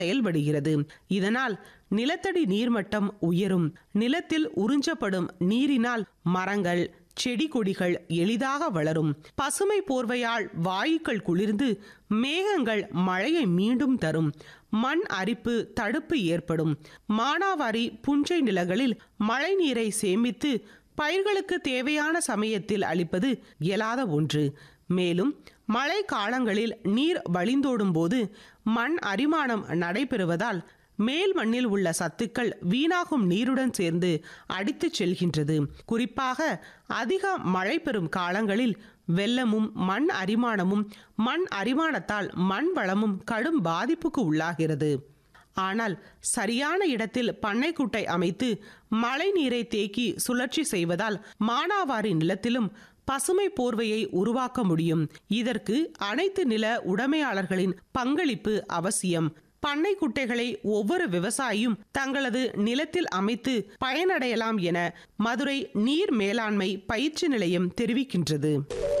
செயல்படுகிறது இதனால் நிலத்தடி நீர்மட்டம் உயரும் நிலத்தில் உறிஞ்சப்படும் நீரினால் மரங்கள் செடி கொடிகள் எளிதாக வளரும் பசுமை போர்வையால் வாயுக்கள் குளிர்ந்து மேகங்கள் மழையை மீண்டும் தரும் மண் அரிப்பு தடுப்பு ஏற்படும் மானாவாரி புஞ்சை நிலங்களில் மழை நீரை சேமித்து பயிர்களுக்கு தேவையான சமயத்தில் அளிப்பது இயலாத ஒன்று மேலும் மழை காலங்களில் நீர் வழிந்தோடும் போது மண் அரிமானம் நடைபெறுவதால் மேல் மண்ணில் உள்ள சத்துக்கள் வீணாகும் நீருடன் சேர்ந்து அடித்துச் செல்கின்றது குறிப்பாக அதிக மழை பெறும் காலங்களில் வெள்ளமும் மண் அரிமானமும் மண் அரிமானத்தால் மண் வளமும் கடும் பாதிப்புக்கு உள்ளாகிறது ஆனால் சரியான இடத்தில் பண்ணைக்குட்டை அமைத்து மழை நீரை தேக்கி சுழற்சி செய்வதால் மானாவாரி நிலத்திலும் பசுமை போர்வையை உருவாக்க முடியும் இதற்கு அனைத்து நில உடைமையாளர்களின் பங்களிப்பு அவசியம் பண்ணை குட்டைகளை ஒவ்வொரு விவசாயியும் தங்களது நிலத்தில் அமைத்து பயனடையலாம் என மதுரை நீர் மேலாண்மை பயிற்சி நிலையம் தெரிவிக்கின்றது